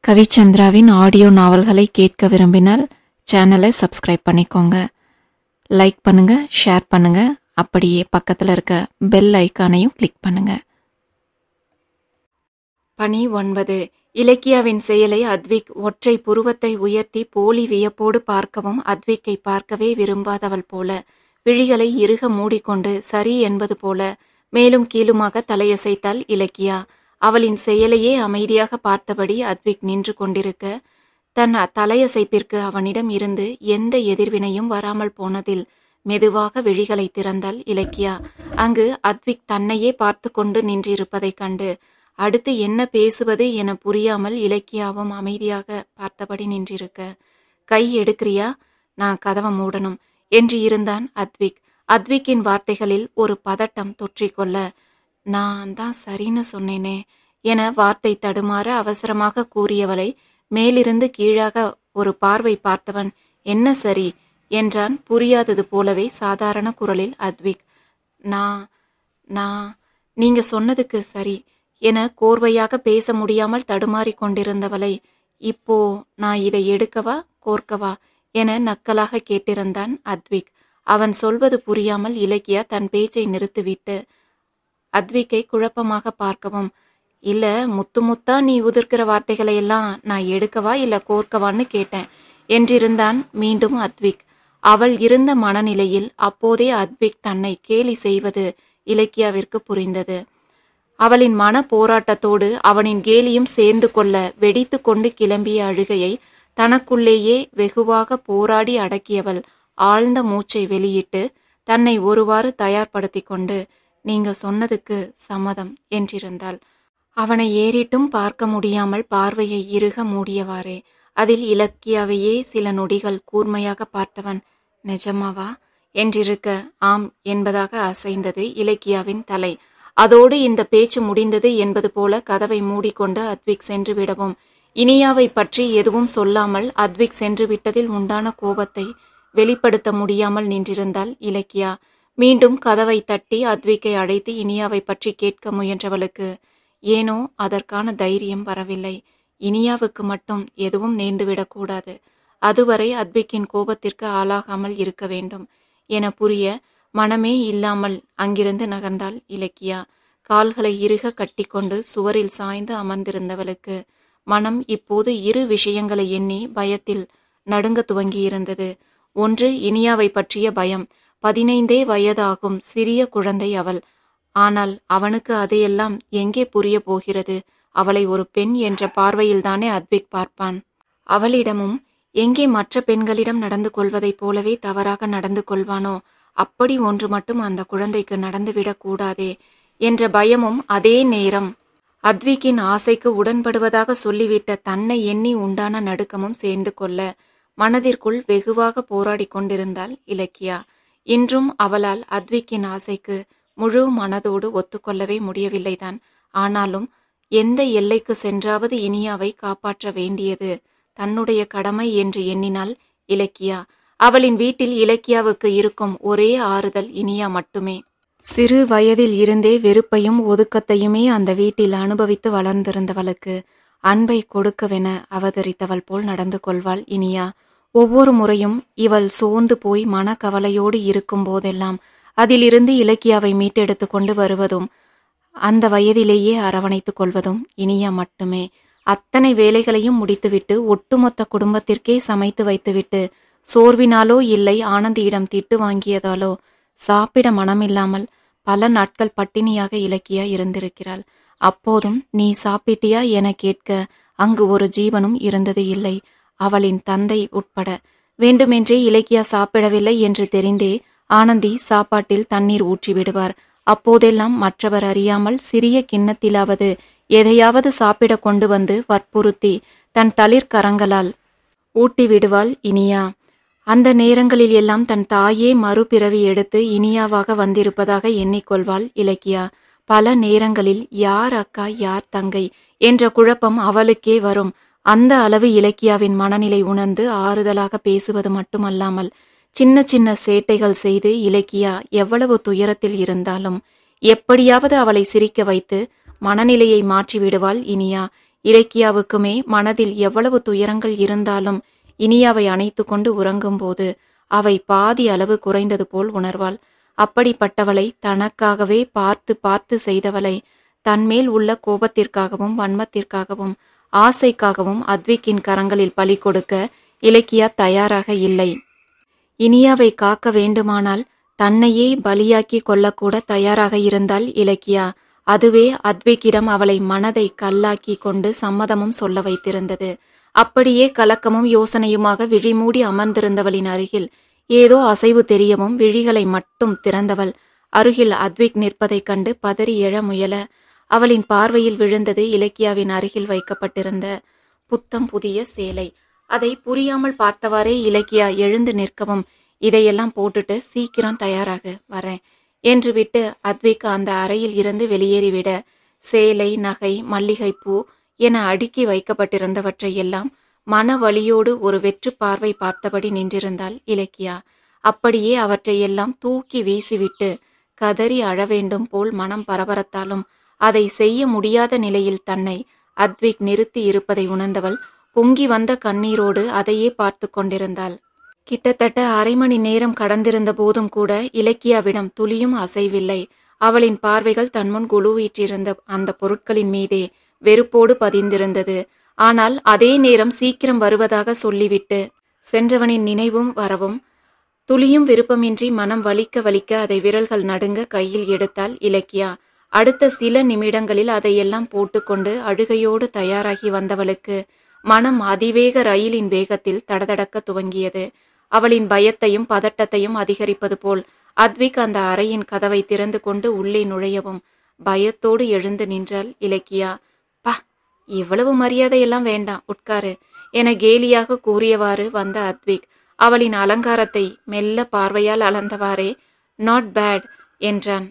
கவிச்சந்திராவின் audio நாவல்களை கேட்க விரும்பினால் சேனலை சப்ஸ்கிரைப் பண்ணிக்கோங்க லைக் பண்ணுங்க ஷேர் பண்ணுங்க அப்படியே பக்கத்தில் இருக்க பெல் ஐக்கானையும் கிளிக் பண்ணுங்க பணி ஒன்பது இலக்கியாவின் செயலை அத்விக் ஒற்றை புருவத்தை உயர்த்தி போலி வியப்போடு பார்க்கவும் அத்விக்கை பார்க்கவே விரும்பாதவள் போல விழிகளை இறுக மூடிக்கொண்டு சரி என்பது போல மேலும் கீழுமாக தலையசைத்தாள் இலக்கியா அவளின் செயலையே அமைதியாக பார்த்தபடி அத்விக் நின்று கொண்டிருக்க தன் தலையசைப்பிற்கு அவனிடம் இருந்து எந்த எதிர்வினையும் வராமல் போனதில் மெதுவாக விழிகளை திறந்தாள் இலக்கியா அங்கு அத்விக் தன்னையே பார்த்து கொண்டு நின்றிருப்பதைக் கண்டு அடுத்து என்ன பேசுவது என புரியாமல் இலக்கியாவும் அமைதியாக பார்த்தபடி நின்றிருக்க கை எடுக்கிறியா நான் கதவை மூடணும் என்று இருந்தான் அத்விக் அத்விக்கின் வார்த்தைகளில் ஒரு பதட்டம் தொற்றிக்கொள்ள நான் தான் சரின்னு சொன்னேனே என வார்த்தை தடுமாற அவசரமாக கூறியவளை மேலிருந்து கீழாக ஒரு பார்வை பார்த்தவன் என்ன சரி என்றான் புரியாதது போலவே சாதாரண குரலில் அத்விக் நான் நான் நீங்க சொன்னதுக்கு சரி என கோர்வையாக பேச முடியாமல் தடுமாறிக் கொண்டிருந்தவளை இப்போ நான் இதை எடுக்கவா கோர்க்கவா என நக்கலாக கேட்டிருந்தான் அத்விக் அவன் சொல்வது புரியாமல் இலக்கியா தன் பேச்சை நிறுத்திவிட்டு அத்விக்கை குழப்பமாக பார்க்கவும் இல்ல முத்து முத்தா நீ உதிர்க்கிற வார்த்தைகளை எல்லாம் நான் எடுக்கவா இல்ல கோர்க்கவான்னு கேட்டேன் என்றிருந்தான் மீண்டும் அத்விக் அவள் இருந்த மனநிலையில் அப்போதே அத்விக் தன்னை கேலி செய்வது இலக்கியாவிற்கு புரிந்தது அவளின் மன போராட்டத்தோடு அவனின் கேலியும் சேர்ந்து கொள்ள வெடித்து கொண்டு கிளம்பிய அழுகையை தனக்குள்ளேயே வெகுவாக போராடி அடக்கியவள் ஆழ்ந்த மூச்சை வெளியிட்டு தன்னை ஒருவாறு தயார்படுத்தி கொண்டு நீங்க சொன்னதுக்கு சம்மதம் என்றிருந்தாள் அவனை ஏறிட்டும் பார்க்க முடியாமல் பார்வையை இறுக மூடியவாறே அதில் இலக்கியாவையே சில நொடிகள் கூர்மையாக பார்த்தவன் நிஜமாவா என்றிருக்க ஆம் என்பதாக அசைந்தது இலக்கியாவின் தலை அதோடு இந்த பேச்சு முடிந்தது என்பது போல கதவை மூடிக்கொண்டு அத்விக் சென்று விடவும் இனியாவை பற்றி எதுவும் சொல்லாமல் அத்விக் சென்று விட்டதில் உண்டான கோபத்தை வெளிப்படுத்த முடியாமல் நின்றிருந்தாள் இலக்கியா மீண்டும் கதவை தட்டி அத்விக்கை அழைத்து இனியாவை பற்றி கேட்க முயன்றவளுக்கு ஏனோ அதற்கான தைரியம் வரவில்லை இனியாவுக்கு மட்டும் எதுவும் நேர்ந்துவிடக்கூடாது அதுவரை அத்விக்கின் கோபத்திற்கு ஆளாகாமல் இருக்க வேண்டும் என புரிய மனமே இல்லாமல் அங்கிருந்து நகர்ந்தாள் இலக்கியா கால்களை இறுக கட்டிக்கொண்டு சுவரில் சாய்ந்து அமர்ந்திருந்தவளுக்கு மனம் இப்போது இரு விஷயங்களை எண்ணி பயத்தில் நடுங்க துவங்கியிருந்தது ஒன்று இனியாவை பற்றிய பயம் பதினைந்தே வயதாகும் சிறிய குழந்தை அவள் ஆனால் அவனுக்கு அதையெல்லாம் எங்கே புரிய போகிறது அவளை ஒரு பெண் என்ற பார்வையில்தானே அத்விக் பார்ப்பான் அவளிடமும் எங்கே மற்ற பெண்களிடம் நடந்து கொள்வதைப் போலவே தவறாக நடந்து கொள்வானோ அப்படி ஒன்று மட்டும் அந்த குழந்தைக்கு நடந்துவிடக் கூடாதே என்ற பயமும் அதே நேரம் அத்விக்கின் ஆசைக்கு உடன்படுவதாக சொல்லிவிட்ட தன்னை எண்ணி உண்டான நடுக்கமும் சேர்ந்து கொள்ள மனதிற்குள் வெகுவாக போராடி கொண்டிருந்தாள் இலக்கியா இன்றும் அவளால் அத்விக்கின் ஆசைக்கு முழு மனதோடு ஒத்துக்கொள்ளவே முடியவில்லைதான் ஆனாலும் எந்த எல்லைக்கு சென்றாவது இனியாவை காப்பாற்ற வேண்டியது தன்னுடைய கடமை என்று எண்ணினாள் இலக்கியா அவளின் வீட்டில் இலக்கியாவுக்கு இருக்கும் ஒரே ஆறுதல் இனியா மட்டுமே சிறு வயதில் இருந்தே வெறுப்பையும் ஒதுக்கத்தையுமே அந்த வீட்டில் அனுபவித்து வளர்ந்திருந்தவளுக்கு அன்பை கொடுக்கவென அவதரித்தவள் போல் நடந்து கொள்வாள் இனியா ஒவ்வொரு முறையும் இவள் சோர்ந்து போய் மனக்கவலையோடு இருக்கும் போதெல்லாம் அதிலிருந்து இலக்கியாவை மீட்டெடுத்து கொண்டு வருவதும் அந்த வயதிலேயே அரவணைத்துக் கொள்வதும் இனியா மட்டுமே அத்தனை வேலைகளையும் முடித்துவிட்டு ஒட்டுமொத்த குடும்பத்திற்கே சமைத்து வைத்துவிட்டு சோர்வினாலோ இல்லை ஆனந்தியிடம் திட்டு வாங்கியதாலோ சாப்பிட மனமில்லாமல் பல நாட்கள் பட்டினியாக இலக்கியா இருந்திருக்கிறாள் அப்போதும் நீ சாப்பிட்டியா என கேட்க அங்கு ஒரு ஜீவனும் இருந்தது இல்லை அவளின் தந்தை உட்பட வேண்டுமென்றே இலக்கியா சாப்பிடவில்லை என்று தெரிந்தே ஆனந்தி சாப்பாட்டில் தண்ணீர் ஊற்றி விடுவார் அப்போதெல்லாம் மற்றவர் அறியாமல் சிறிய கிண்ணத்திலாவது எதையாவது சாப்பிட கொண்டு வந்து வற்புறுத்தி தன் தளிர் கரங்களால் ஊட்டி விடுவாள் இனியா அந்த நேரங்களில் எல்லாம் தன் தாயே மறுபிறவி எடுத்து இனியாவாக வந்திருப்பதாக எண்ணிக்கொள்வாள் இலக்கியா பல நேரங்களில் யார் அக்கா யார் தங்கை என்ற குழப்பம் அவளுக்கே வரும் அந்த அளவு இலக்கியாவின் மனநிலை உணர்ந்து ஆறுதலாக பேசுவது மட்டுமல்லாமல் சின்ன சின்ன சேட்டைகள் செய்து இலக்கியா எவ்வளவு துயரத்தில் இருந்தாலும் எப்படியாவது அவளை சிரிக்க வைத்து மனநிலையை மாற்றி விடுவாள் இனியா இலக்கியாவுக்குமே மனதில் எவ்வளவு துயரங்கள் இருந்தாலும் இனியாவை அணைத்து கொண்டு உறங்கும்போது அவை பாதி அளவு குறைந்தது போல் உணர்வாள் அப்படிப்பட்டவளை தனக்காகவே பார்த்து பார்த்து செய்தவளை தன்மேல் உள்ள கோபத்திற்காகவும் வன்மத்திற்காகவும் ஆசைக்காகவும் அத்விக்கின் கரங்களில் பலி கொடுக்க இலக்கியா தயாராக இல்லை இனியாவை காக்க வேண்டுமானால் தன்னையே பலியாக்கி கொள்ளக்கூட தயாராக இருந்தால் இலக்கியா அதுவே அத்விக்கிடம் அவளை மனதை கல்லாக்கி கொண்டு சம்மதமும் சொல்ல வைத்திருந்தது அப்படியே கலக்கமும் யோசனையுமாக விழிமூடி அமர்ந்திருந்தவளின் அருகில் ஏதோ அசைவு தெரியவும் விழிகளை மட்டும் திறந்தவள் அருகில் அத்விக் நிற்பதைக் கண்டு பதறி எழ முயல அவளின் பார்வையில் விழுந்தது இலக்கியாவின் அருகில் வைக்கப்பட்டிருந்த புத்தம் புதிய சேலை அதை புரியாமல் பார்த்தவாறே இலக்கியா எழுந்து நிற்கவும் இதையெல்லாம் போட்டுட்டு சீக்கிரம் தயாராக வரேன் என்று விட்டு அத்விக் அந்த அறையில் இருந்து வெளியேறிவிட சேலை நகை மல்லிகைப்பூ என அடுக்கி வைக்கப்பட்டிருந்தவற்றை எல்லாம் மன வலியோடு ஒரு வெற்று பார்வை பார்த்தபடி நின்றிருந்தாள் இலக்கியா அப்படியே அவற்றையெல்லாம் தூக்கி வீசிவிட்டு கதறி அழ வேண்டும் போல் மனம் பரபரத்தாலும் அதை செய்ய முடியாத நிலையில் தன்னை அத்விக் நிறுத்தி இருப்பதை உணர்ந்தவள் பொங்கி வந்த கண்ணீரோடு அதையே பார்த்து கொண்டிருந்தாள் கிட்டத்தட்ட அரை மணி நேரம் கடந்திருந்த போதும் கூட இலக்கியாவிடம் துளியும் அசைவில்லை அவளின் பார்வைகள் தன்முன் குழுவீற்றிருந்த அந்த பொருட்களின் மீதே வெறுப்போடு பதிந்திருந்தது ஆனால் அதே நேரம் சீக்கிரம் வருவதாக சொல்லிவிட்டு சென்றவனின் நினைவும் வரவும் துளியும் விருப்பமின்றி மனம் வலிக்க வலிக்க அதை விரல்கள் நடுங்க கையில் எடுத்தாள் இலக்கியா அடுத்த சில நிமிடங்களில் அதையெல்லாம் போட்டுக்கொண்டு அழுகையோடு தயாராகி வந்தவளுக்கு மனம் அதிவேக ரயிலின் வேகத்தில் தடதடக்க துவங்கியது அவளின் பயத்தையும் பதட்டத்தையும் அதிகரிப்பது போல் அத்விக் அந்த அறையின் கதவை திறந்து கொண்டு உள்ளே நுழையவும் பயத்தோடு எழுந்து நின்றாள் இலக்கியா பா இவ்வளவு மரியாதையெல்லாம் வேண்டாம் உட்காரு என கேலியாக கூறியவாறு வந்த அத்விக் அவளின் அலங்காரத்தை மெல்ல பார்வையால் அளந்தவாறே நாட் பேட் என்றான்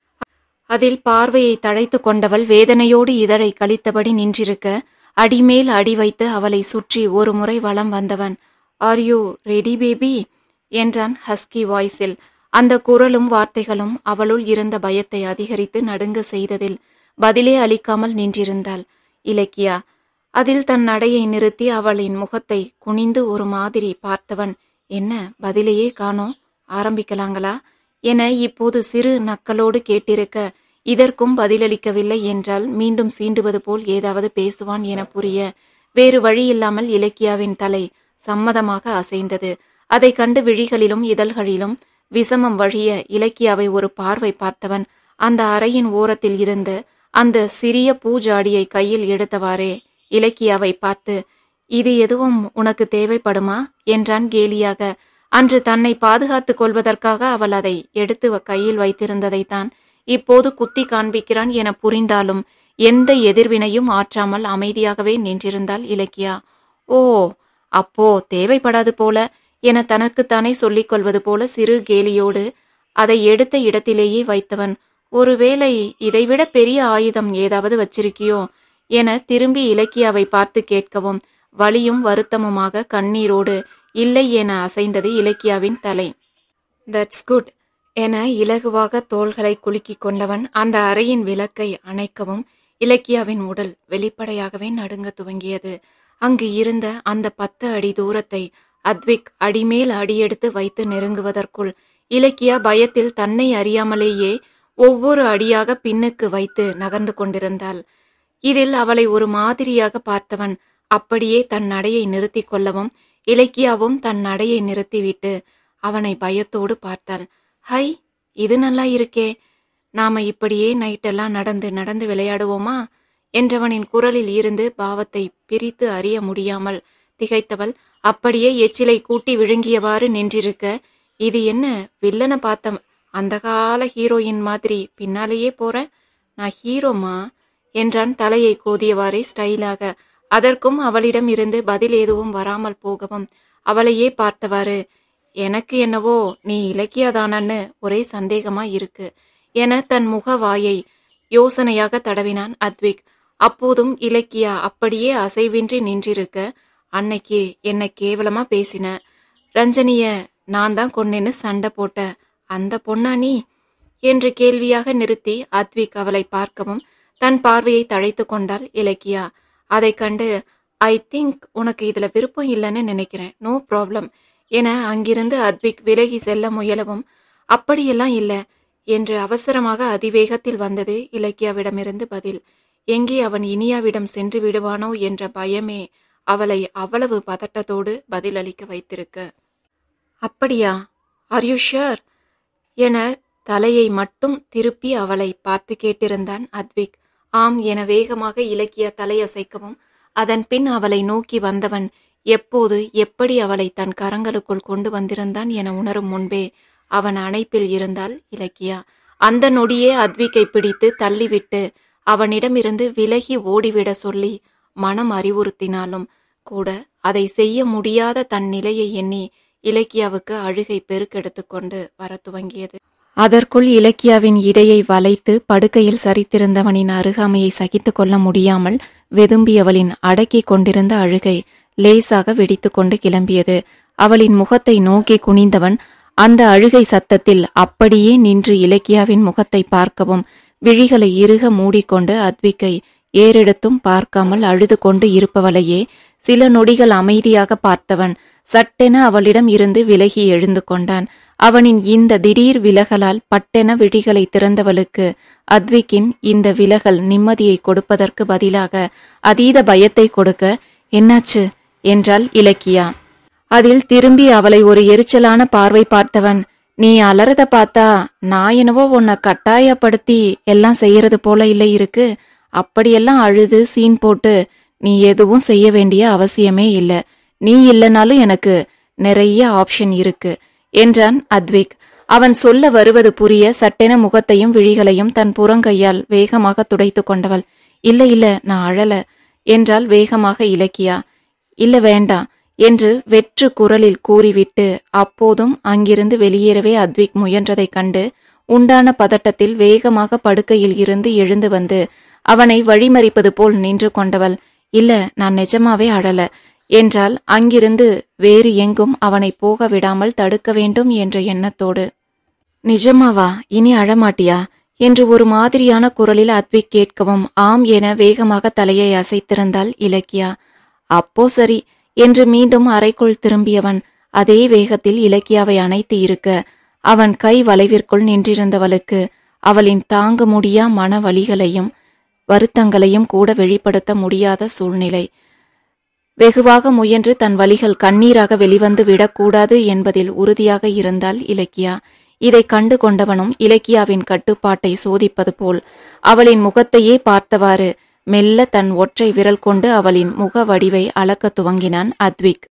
அதில் பார்வையை தழைத்து கொண்டவள் வேதனையோடு இதழை கழித்தபடி நின்றிருக்க அடிமேல் அடி வைத்து அவளை சுற்றி ஒரு முறை வலம் வந்தவன் ஆர் யூ ரெடி பேபி என்றான் ஹஸ்கி வாய்ஸில் அந்த குரலும் வார்த்தைகளும் அவளுள் இருந்த பயத்தை அதிகரித்து நடுங்க செய்ததில் பதிலே அளிக்காமல் நின்றிருந்தாள் இலக்கியா அதில் தன் நடையை நிறுத்தி அவளின் முகத்தை குனிந்து ஒரு மாதிரி பார்த்தவன் என்ன பதிலையே காணோம் ஆரம்பிக்கலாங்களா என இப்போது சிறு நக்கலோடு கேட்டிருக்க இதற்கும் பதிலளிக்கவில்லை என்றால் மீண்டும் சீண்டுவது போல் ஏதாவது பேசுவான் என புரிய வேறு வழியில்லாமல் இலக்கியாவின் தலை சம்மதமாக அசைந்தது அதை கண்டு விழிகளிலும் இதழ்களிலும் விஷமம் வழிய இலக்கியாவை ஒரு பார்வை பார்த்தவன் அந்த அறையின் ஓரத்தில் இருந்து அந்த சிறிய பூஜாடியை கையில் எடுத்தவாறே இலக்கியாவை பார்த்து இது எதுவும் உனக்கு தேவைப்படுமா என்றான் கேலியாக அன்று தன்னை பாதுகாத்துக் கொள்வதற்காக அவள் அதை எடுத்து கையில் வைத்திருந்ததைத்தான் இப்போது குத்தி காண்பிக்கிறான் என புரிந்தாலும் எந்த எதிர்வினையும் ஆற்றாமல் அமைதியாகவே நின்றிருந்தாள் இலக்கியா ஓ அப்போ தேவைப்படாது போல என தனக்குத்தானே சொல்லிக் கொள்வது போல சிறு கேலியோடு அதை எடுத்த இடத்திலேயே வைத்தவன் ஒருவேளை இதைவிட பெரிய ஆயுதம் ஏதாவது வச்சிருக்கியோ என திரும்பி இலக்கியாவை பார்த்து கேட்கவும் வலியும் வருத்தமுமாக கண்ணீரோடு இல்லை என அசைந்தது இலக்கியாவின் தலை தட்ஸ் குட் என இலகுவாக தோள்களை குலுக்கிக் கொண்டவன் அந்த அறையின் விளக்கை அணைக்கவும் இலக்கியாவின் உடல் வெளிப்படையாகவே நடுங்க துவங்கியது அங்கு இருந்த அந்த பத்து அடி தூரத்தை அத்விக் அடிமேல் அடியெடுத்து வைத்து நெருங்குவதற்குள் இலக்கியா பயத்தில் தன்னை அறியாமலேயே ஒவ்வொரு அடியாக பின்னுக்கு வைத்து நகர்ந்து கொண்டிருந்தாள் இதில் அவளை ஒரு மாதிரியாக பார்த்தவன் அப்படியே தன் நடையை நிறுத்தி கொள்ளவும் இலக்கியாவும் தன் நடையை நிறுத்திவிட்டு அவனை பயத்தோடு பார்த்தாள் ஹை இது நல்லா இருக்கே நாம இப்படியே நைட்டெல்லாம் நடந்து நடந்து விளையாடுவோமா என்றவனின் குரலில் இருந்து பாவத்தை பிரித்து அறிய முடியாமல் திகைத்தவள் அப்படியே எச்சிலை கூட்டி விழுங்கியவாறு நின்றிருக்க இது என்ன வில்லனை பார்த்த அந்த கால ஹீரோயின் மாதிரி பின்னாலேயே போற நான் ஹீரோமா என்றான் தலையை கோதியவாறே ஸ்டைலாக அதற்கும் அவளிடம் இருந்து பதில் எதுவும் வராமல் போகவும் அவளையே பார்த்தவாறு எனக்கு என்னவோ நீ இலக்கியதானன்னு ஒரே சந்தேகமா இருக்கு என தன் முக வாயை யோசனையாக தடவினான் அத்விக் அப்போதும் இலக்கியா அப்படியே அசைவின்றி நின்றிருக்க அன்னைக்கு என்னை கேவலமா பேசின ரஞ்சனிய நான் தான் கொன்னேன்னு சண்டை போட்ட அந்த பொண்ணா நீ என்று கேள்வியாக நிறுத்தி அத்விக் அவளை பார்க்கவும் தன் பார்வையை தழைத்து கொண்டாள் இலக்கியா அதை கண்டு ஐ திங்க் உனக்கு இதுல விருப்பம் இல்லைன்னு நினைக்கிறேன் நோ ப்ராப்ளம் என அங்கிருந்து அத்விக் விலகி செல்ல முயலவும் அப்படியெல்லாம் இல்ல என்று அவசரமாக அதிவேகத்தில் வந்தது இலக்கியாவிடமிருந்து பதில் எங்கே அவன் இனியாவிடம் சென்று விடுவானோ என்ற பயமே அவளை அவ்வளவு பதட்டத்தோடு பதிலளிக்க வைத்திருக்க அப்படியா ஆர் யூ ஷுர் என தலையை மட்டும் திருப்பி அவளை பார்த்து கேட்டிருந்தான் அத்விக் ஆம் என வேகமாக இலக்கிய தலையசைக்கவும் அதன் பின் அவளை நோக்கி வந்தவன் எப்போது எப்படி அவளை தன் கரங்களுக்குள் கொண்டு வந்திருந்தான் என உணரும் முன்பே அவன் அணைப்பில் இருந்தால் இலக்கியா அந்த நொடியே அத்விக்கை பிடித்து தள்ளிவிட்டு அவனிடமிருந்து விலகி ஓடிவிட சொல்லி மனம் அறிவுறுத்தினாலும் கூட அதை செய்ய முடியாத தன் நிலையை எண்ணி இலக்கியாவுக்கு அழுகை பெருக்கெடுத்து கொண்டு வர துவங்கியது அதற்குள் இலக்கியாவின் இடையை வளைத்து படுக்கையில் சரித்திருந்தவனின் அருகாமையை சகித்து கொள்ள முடியாமல் வெதும்பியவளின் அடக்கி கொண்டிருந்த அழுகை லேசாக வெடித்து கொண்டு கிளம்பியது அவளின் முகத்தை நோக்கி குனிந்தவன் அந்த அழுகை சத்தத்தில் அப்படியே நின்று இலக்கியாவின் முகத்தை பார்க்கவும் விழிகளை இறுக மூடிக்கொண்டு அத்விக்கை ஏறெடுத்தும் பார்க்காமல் அழுது கொண்டு இருப்பவளையே சில நொடிகள் அமைதியாக பார்த்தவன் சட்டென அவளிடம் இருந்து விலகி எழுந்து கொண்டான் அவனின் இந்த திடீர் விலகலால் பட்டென விழிகளை திறந்தவளுக்கு அத்விக்கின் இந்த விலகல் நிம்மதியை கொடுப்பதற்கு பதிலாக அதீத பயத்தை கொடுக்க என்னாச்சு என்றாள் இலக்கியா அதில் திரும்பி அவளை ஒரு எரிச்சலான பார்வை பார்த்தவன் நீ அலறத பார்த்தா நான் என்னவோ உன்னை கட்டாயப்படுத்தி எல்லாம் செய்யறது போல இல்லை இருக்கு அப்படியெல்லாம் அழுது சீன் போட்டு நீ எதுவும் செய்ய வேண்டிய அவசியமே இல்ல நீ இல்லைனாலும் எனக்கு நிறைய ஆப்ஷன் இருக்கு என்றான் அத்விக் அவன் சொல்ல வருவது புரிய சட்டென முகத்தையும் விழிகளையும் தன் புறங்கையால் வேகமாக துடைத்து கொண்டவள் இல்ல இல்ல நான் அழல என்றால் வேகமாக இலக்கியா இல்ல வேண்டாம் என்று வெற்று குரலில் கூறிவிட்டு அப்போதும் அங்கிருந்து வெளியேறவே அத்விக் முயன்றதைக் கண்டு உண்டான பதட்டத்தில் வேகமாக படுக்கையில் இருந்து எழுந்து வந்து அவனை வழிமறிப்பது போல் நின்று கொண்டவள் இல்ல நான் நிஜமாவே அழல என்றால் அங்கிருந்து வேறு எங்கும் அவனை போக விடாமல் தடுக்க வேண்டும் என்ற எண்ணத்தோடு நிஜமாவா இனி அழமாட்டியா என்று ஒரு மாதிரியான குரலில் அத்விக் கேட்கவும் ஆம் என வேகமாக தலையை அசைத்திருந்தாள் இலக்கியா அப்போ சரி என்று மீண்டும் அறைக்குள் திரும்பியவன் அதே வேகத்தில் இலக்கியாவை அணைத்து இருக்க அவன் கை வளைவிற்குள் நின்றிருந்தவளுக்கு அவளின் தாங்க முடியா மன வலிகளையும் வருத்தங்களையும் கூட வெளிப்படுத்த முடியாத சூழ்நிலை வெகுவாக முயன்று தன் வலிகள் கண்ணீராக வெளிவந்து விடக்கூடாது என்பதில் உறுதியாக இருந்தால் இலக்கியா இதை கண்டு கொண்டவனும் இலக்கியாவின் கட்டுப்பாட்டை சோதிப்பது போல் அவளின் முகத்தையே பார்த்தவாறு மெல்ல தன் ஒற்றை விரல் கொண்டு அவளின் முக வடிவை அளக்கத் துவங்கினான் அத்விக்